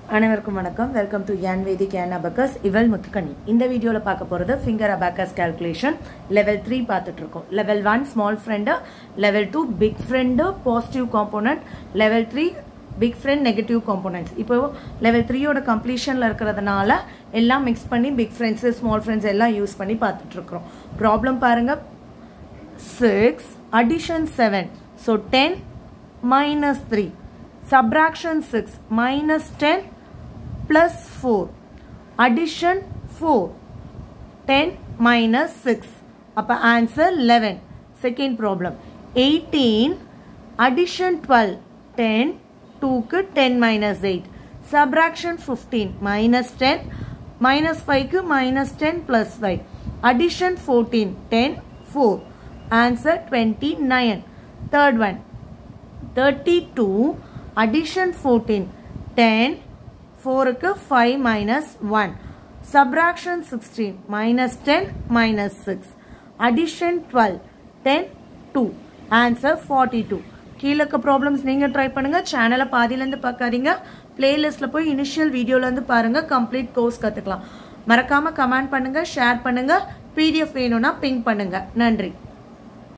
அனைவருக்கும் வணக்கம் welcome to யான் வேதிக் யான் அபக்கஸ் இவல் முத்துக்கணி இந்த வீடியோவில் பார்க்க போகிறது finger abacus calculation level three பார்த்துட்டு இருக்கோம் level one small friend level two big friend positive component level three big friend negative components இப்போ லெவல் த்ரீயோட கம்ப்ளீஷனில் இருக்கிறதுனால எல்லாம் மிக்ஸ் பண்ணி பிக் ஃப்ரெண்ட்ஸு ஸ்மால் ஃப்ரெண்ட்ஸ் எல்லாம் யூஸ் பண்ணி பார்த்துட்டு இருக்கிறோம் ப்ராப்ளம் பாருங்கள் six addition seven so ten minus 3 subtraction 6 minus 10 plus 4 addition 4 10 minus 6 அப்ப answer 11 second problem 18 addition 12 10 2 க்கு 10 minus 8 subtraction 15 minus 10 minus 5 க்கு minus 10 plus 5 addition 14 10 4 answer 29 third one 32 addition 14 10 4 க்கு 5 minus 1 subtraction 16 minus 10 minus 6 addition 12 10 2 answer 42 கீழே இருக்க problems நீங்கள் try பண்ணுங்க சேனலை பாதியிலேருந்து பார்க்காதீங்க பிளேலிஸ்ட்டில் போய் இனிஷியல் வீடியோலேருந்து பாருங்க கம்ப்ளீட் கோர்ஸ் கற்றுக்கலாம் மறக்காமல் கமெண்ட் பண்ணுங்க ஷேர் பண்ணுங்க பிடிஎஃப் வேணும்னா பிங்க் பண்ணுங்க நன்றி